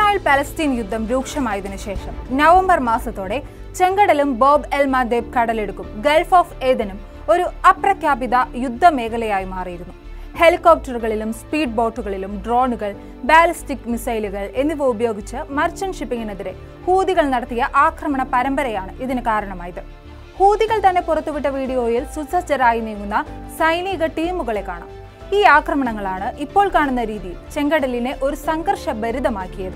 Israel Palestine യുദ്ധം രൂക്ഷമായതിനു ശേഷം November മാസത്തോടെ ചെങ്കടലും ബോബ് എൽ മാദേബ് കടലെടുക്കും ഗൾഫ് ഓഫ് ഏദനും ഒരു അപ്രഖ്യാപിത യുദ്ധമേഖലയായി മാറിയിരുന്നു ഹെലികോപ്റ്ററുകളിലും സ്പീഡ് ബോട്ടുകളിലും ഡ്രോണുകൾ ബാലിസ്റ്റിക് മിസൈലുകൾ എന്നിവ ഉപയോഗിച്ച് മർച്ചന്റ് ഷിപ്പിംഗിനെതിരെ ഹൂതികൾ നടത്തിയ ആക്രമണ പരമ്പരയാണ് ഇതിന് കാരണമായത് ഹൂതികൾ തന്നെ പുറത്തുവിട്ട വീഡിയോയിൽ സുസജ്ജരായി നീങ്ങുന്ന സൈനിക ടീമുകളെ കാണാം ഈ ആക്രമണങ്ങളാണ് ഇപ്പോൾ കാണുന്ന രീതിയിൽ ചെങ്കടലിനെ ഒരു സംഘർഷഭരിതമാക്കിയത്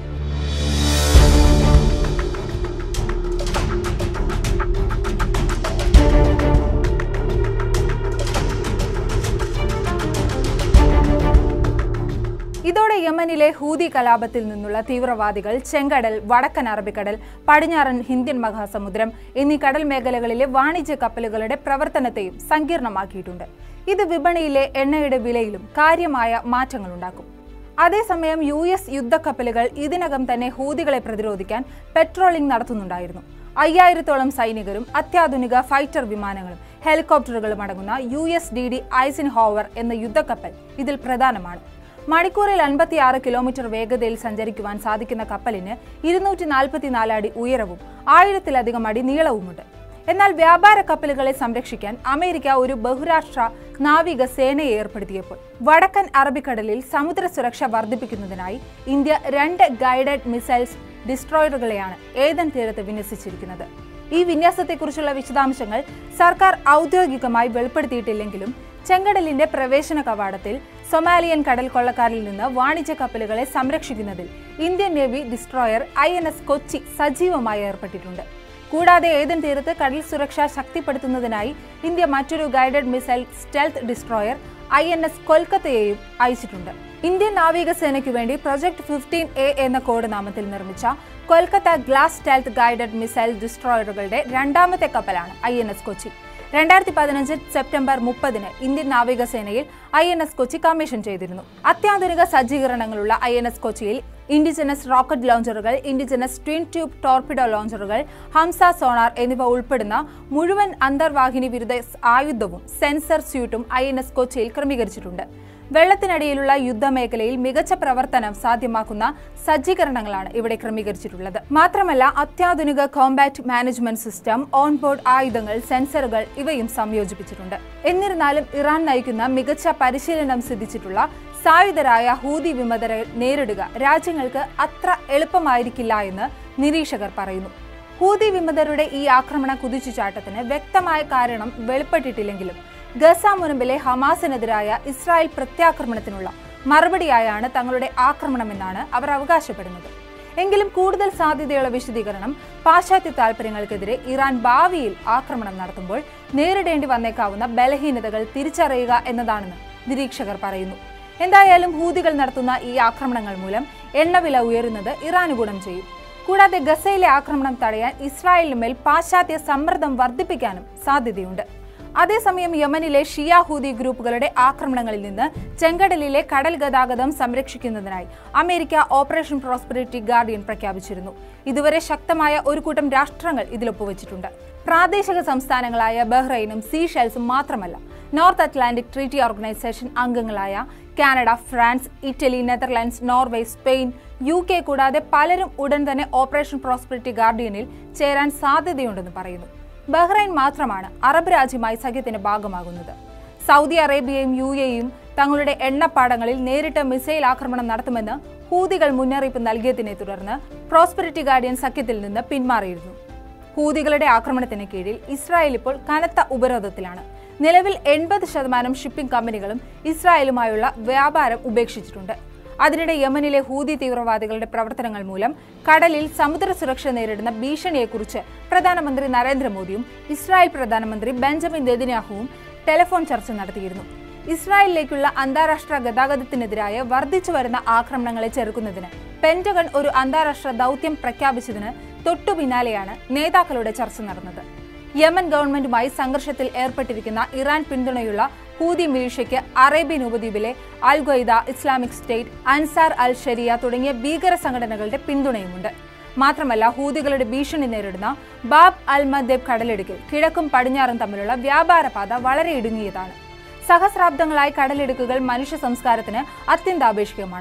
ഇതോടെ യമനിലെ ഹൂതി കലാപത്തിൽ നിന്നുള്ള തീവ്രവാദികൾ ചെങ്കടൽ വടക്കൻ അറബിക്കടൽ പടിഞ്ഞാറൻ ഹിന്ദൻ മഹാസമുദ്രം എന്നീ കടൽ മേഖലകളിലെ വാണിജ്യ കപ്പലുകളുടെ പ്രവർത്തനത്തെയും സങ്കീർണമാക്കിയിട്ടുണ്ട് ഇത് വിപണിയിലെ എണ്ണയുടെ വിലയിലും കാര്യമായ മാറ്റങ്ങളുണ്ടാക്കും അതേസമയം യു എസ് യുദ്ധക്കപ്പലുകൾ ഇതിനകം തന്നെ ഹൂതികളെ പ്രതിരോധിക്കാൻ പെട്രോളിംഗ് നടത്തുന്നുണ്ടായിരുന്നു അയ്യായിരത്തോളം സൈനികരും അത്യാധുനിക ഫൈറ്റർ വിമാനങ്ങളും ഹെലികോപ്റ്ററുകളും അടങ്ങുന്ന U S D D Eisenhower എന്ന യുദ്ധക്കപ്പൽ ഇതിൽ പ്രധാനമാണ് മണിക്കൂറിൽ അൻപത്തിയാറ് കിലോമീറ്റർ വേഗതയിൽ സഞ്ചരിക്കുവാൻ സാധിക്കുന്ന കപ്പലിന് ഇരുന്നൂറ്റി നാൽപ്പത്തിനാല് അടി ഉയരവും ആയിരത്തിലധികം അടി നീളവുമുണ്ട് എന്നാൽ വ്യാപാര കപ്പലുകളെ സംരക്ഷിക്കാൻ അമേരിക്ക ഒരു ബഹുരാഷ്ട്ര നാവിക സേനയെ ഏർപ്പെടുത്തിയപ്പോൾ വടക്കൻ അറബിക്കടലിൽ സമുദ്ര സുരക്ഷ വർദ്ധിപ്പിക്കുന്നതിനായി ഇന്ത്യ രണ്ട് ഗൈഡഡ് മിസൈൽസ് ഡിസ്ട്രോയറുകളെയാണ് ഏതൻ തീരത്ത് വിന്യസിച്ചിരിക്കുന്നത് ഈ വിന്യാസത്തെക്കുറിച്ചുള്ള വിശദാംശങ്ങൾ സർക്കാർ ഔദ്യോഗികമായി വെളിപ്പെടുത്തിയിട്ടില്ലെങ്കിലും ചെങ്കടലിന്റെ പ്രവേശന കവാടത്തിൽ സൊമാലിയൻ കടൽ കൊള്ളക്കാരിൽ നിന്ന് വാണിജ്യ കപ്പലുകളെ സംരക്ഷിക്കുന്നതിൽ Indian navy destroyer I N S Kochi സജീവമായി ഏർപ്പെട്ടിട്ടുണ്ട് കൂടാതെ ഏതൻ തീരത്ത് കടൽ സുരക്ഷ ശക്തിപ്പെടുത്തുന്നതിനായി ഇന്ത്യ മറ്റൊരു guided missile stealth destroyer I N S കൊൽക്കത്തയെയും അയച്ചിട്ടുണ്ട് ഇന്ത്യൻ നാവികസേനയ്ക്കു വേണ്ടി പ്രൊജക്ട് ഫിഫ്റ്റീൻ എ എന്ന കോഡ് നാമത്തിൽ നിർമ്മിച്ച Kolkata class stealth guided missile ഡിസ്ട്രോയറുകളുടെ രണ്ടാമത്തെ കപ്പലാണ് ഐ എൻ എസ് കൊച്ചി രണ്ടായിരത്തി പതിനഞ്ച് സെപ്റ്റംബർ മുപ്പതിന് ഇന്ത്യൻ നാവികസേനയിൽ I N S Kochi commission ചെയ്തിരുന്നു അത്യാധുനിക സജ്ജീകരണങ്ങളുള്ള ഐ എൻ എസ് കൊച്ചിയിൽ ഇൻഡിജിനസ് റോക്കറ്റ് ലോഞ്ചറുകൾ ഇൻഡിജിനസ് ട്വിൻ ട്യൂബ് ടോർപിഡോ ലോഞ്ചറുകൾ ഹംസ സോണാർ എന്നിവ ഉൾപ്പെടുന്ന മുഴുവൻ അന്തർവാഹിനി വിരുദ്ധ ആയുധവും സെൻസർ സ്യൂട്ടും ഐ എൻ എസ് കൊച്ചിയിൽ ക്രമീകരിച്ചിട്ടുണ്ട് വെള്ളത്തിനടിയിലുള്ള യുദ്ധമേഖലയിൽ മികച്ച പ്രവർത്തനം സാധ്യമാക്കുന്ന സജ്ജീകരണങ്ങളാണ് ഇവിടെ ക്രമീകരിച്ചിട്ടുള്ളത് മാത്രമല്ല അത്യാധുനിക കോമ്പാറ്റ് മാനേജ്മെന്റ് സിസ്റ്റം ഓൺബോർഡ് ആയുധങ്ങൾ സെൻസറുകൾ ഇവയും സംയോജിപ്പിച്ചിട്ടുണ്ട് എന്നിരുന്നാലും ഇറാൻ നയിക്കുന്ന മികച്ച പരിശീലനം സിദ്ധിച്ചിട്ടുള്ള സായുധരായ ഹൂതി വിമതരെ നേരിടുക രാജ്യങ്ങൾക്ക് അത്ര എളുപ്പമായിരിക്കില്ല എന്ന് നിരീക്ഷകർ പറയുന്നു ഹൂതി വിമതരുടെ ഈ ആക്രമണ കുതിച്ചുചാട്ടത്തിന് വ്യക്തമായ കാരണം വെളിപ്പെട്ടിട്ടില്ലെങ്കിലും ഗസ മുനമ്പിലെ ഹമാസിനെതിരായ ഇസ്രായേൽ പ്രത്യാക്രമണത്തിനുള്ള മറുപടിയായാണ് തങ്ങളുടെ ആക്രമണമെന്നാണ് അവർ അവകാശപ്പെടുന്നത് എങ്കിലും കൂടുതൽ സാധ്യതയുള്ള വിശദീകരണം പാശ്ചാത്യ താൽപര്യങ്ങൾക്കെതിരെ ഇറാൻ ഭാവിയിൽ ആക്രമണം നടത്തുമ്പോൾ നേരിടേണ്ടി വന്നേക്കാവുന്ന ബലഹീനതകൾ തിരിച്ചറിയുക എന്നതാണെന്ന് നിരീക്ഷകർ പറയുന്നു എന്തായാലും ഹൂതികൾ നടത്തുന്ന ഈ ആക്രമണങ്ങൾ മൂലം എണ്ണവില ഉയരുന്നത് ഇറാന് ഗുണം ചെയ്യും കൂടാതെ ഗസയിലെ ആക്രമണം തടയാൻ ഇസ്രായേലിനുമേൽ പാശ്ചാത്യ സമ്മർദ്ദം വർദ്ധിപ്പിക്കാനും സാധ്യതയുണ്ട് അതേസമയം യമനിലെ ഷിയ ഹൂതി ഗ്രൂപ്പുകളുടെ ആക്രമണങ്ങളിൽ നിന്ന് ചെങ്കടലിലെ കടൽ ഗതാഗതം സംരക്ഷിക്കുന്നതിനായി അമേരിക്ക ഓപ്പറേഷൻ പ്രോസ്പെരിറ്റി ഗാർഡിയൻ പ്രഖ്യാപിച്ചിരുന്നു ഇതുവരെ ശക്തമായ ഒരു കൂട്ടം രാഷ്ട്രങ്ങൾ ഇതിൽ ഒപ്പുവച്ചിട്ടുണ്ട് പ്രാദേശിക സംസ്ഥാനങ്ങളായ ബഹ്റൈനും സീഷെൽസും മാത്രമല്ല നോർത്ത് അറ്റ്ലാന്റിക് ട്രീറ്റി ഓർഗനൈസേഷൻ അംഗങ്ങളായ Canada France Italy Netherlands Norway Spain U K കൂടാതെ പലരും ഉടൻ തന്നെ ഓപ്പറേഷൻ പ്രോസ്പെരിറ്റി ഗാർഡിയനിൽ ചേരാൻ സാധ്യതയുണ്ടെന്ന് പറയുന്നു ബഹ്റൈൻ മാത്രമാണ് അറബ് രാജ്യമായി സഖ്യത്തിന്റെ ഭാഗമാകുന്നത് സൗദി അറേബ്യയും യു എയും തങ്ങളുടെ എണ്ണപ്പാടങ്ങളിൽ നേരിട്ട് മിസൈൽ ആക്രമണം നടത്തുമെന്ന് ഹൂതികൾ മുന്നറിയിപ്പ് നൽകിയതിനെ തുടർന്ന് പ്രോസ്പെരിറ്റി ഗാർഡിയൻ സഖ്യത്തിൽ നിന്ന് പിന്മാറിയിരുന്നു ഹൂതികളുടെ ആക്രമണത്തിന് കീഴിൽ ഇസ്രായേൽ ഇപ്പോൾ കനത്ത ഉപരോധത്തിലാണ് നിലവിൽ എൺപത് ശതമാനം ഷിപ്പിംഗ് കമ്പനികളും ഇസ്രായേലുമായുള്ള വ്യാപാരം ഉപേക്ഷിച്ചിട്ടുണ്ട് അതിനിടെ യമനിലെ ഹൂതി തീവ്രവാദികളുടെ പ്രവർത്തനങ്ങൾ മൂലം കടലിൽ സമുദ്ര സുരക്ഷ നേരിടുന്ന ഭീഷണിയെക്കുറിച്ച് പ്രധാനമന്ത്രി നരേന്ദ്രമോദിയും ഇസ്രായേൽ പ്രധാനമന്ത്രി ബെഞ്ചമിൻ നെതിന്യാഹുവും ടെലിഫോൺ ചർച്ച നടത്തിയിരുന്നു ഇസ്രായേലിലേക്കുള്ള അന്താരാഷ്ട്ര ഗതാഗതത്തിനെതിരായ വർദ്ധിച്ചു വരുന്ന ആക്രമണങ്ങളെ ചെറുക്കുന്നതിന് പെന്റഗൺ ഒരു അന്താരാഷ്ട്ര ദൗത്യം പ്രഖ്യാപിച്ചതിന് തൊട്ടു പിന്നാലെയാണ് നേതാക്കളുടെ ചർച്ച നടന്നത് യമൻ ഗവൺമെന്റുമായി സംഘർഷത്തിൽ ഏർപ്പെട്ടിരിക്കുന്ന ഇറാൻ പിന്തുണയുള്ള ഹൂതി മിലീഷ്യയ്ക്ക് അറേബ്യൻ ഉപദ്വീപിലെ al Qaeda Islamic State Ansar al Sharia തുടങ്ങിയ ഭീകര സംഘടനകളുടെ പിന്തുണയുമുണ്ട് മാത്രമല്ല ഹൂതികളുടെ ഭീഷണി നേരിടുന്ന ബാബ് അൽ മദ്ദേബ് കടലിടുക്കിൽ കിഴക്കും പടിഞ്ഞാറും തമ്മിലുള്ള വ്യാപാര പാത വളരെ ഇടുങ്ങിയതാണ് സഹസ്രാബ്ദങ്ങളായി കടലിടുക്കുകൾ മനുഷ്യ സംസ്കാരത്തിന് അത്യന്താപേക്ഷികമാണ്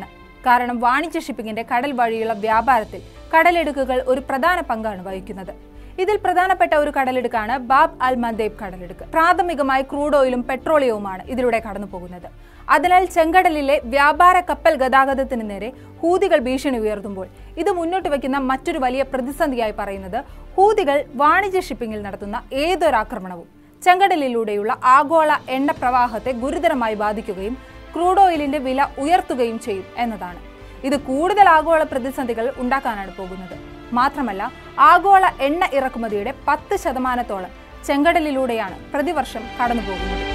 കാരണം വാണിജ്യ ഷിപ്പിംഗിന്റെ കടൽ വഴിയുള്ള വ്യാപാരത്തിൽ കടലിടുക്കുകൾ ഒരു പ്രധാന പങ്കാണ് വഹിക്കുന്നത് ഇതിൽ പ്രധാനപ്പെട്ട ഒരു കടലിടുക്കാണ് ബാബ് അൽ മന്ദേബ് കടലിടുക്ക് പ്രാഥമികമായി ക്രൂഡ് ഓയിലും പെട്രോളിയവുമാണ് ഇതിലൂടെ കടന്നു പോകുന്നത് അതിനാൽ ചെങ്കടലിലെ വ്യാപാര കപ്പൽ ഗതാഗതത്തിന് നേരെ ഹൂതികൾ ഭീഷണി ഉയർത്തുമ്പോൾ ഇത് മുന്നോട്ട് വയ്ക്കുന്ന മറ്റൊരു വലിയ പ്രതിസന്ധിയായി പറയുന്നത് ഹൂതികൾ വാണിജ്യ ഷിപ്പിംഗിൽ നടത്തുന്ന ഏതൊരാക്രമണവും ചെങ്കടലിലൂടെയുള്ള ആഗോള എണ്ണ പ്രവാഹത്തെ ഗുരുതരമായി ബാധിക്കുകയും ക്രൂഡ് ഓയിലിന്റെ വില ഉയർത്തുകയും ചെയ്യും എന്നതാണ് ഇത് കൂടുതൽ ആഗോള പ്രതിസന്ധികൾ ഉണ്ടാക്കാനാണ് പോകുന്നത് മാത്രമല്ല ആഗോള എണ്ണ ഇറക്കുമതിയുടെ പത്ത് ശതമാനത്തോളം ചെങ്കടലിലൂടെയാണ് പ്രതിവർഷം കടന്നുപോകുന്നത്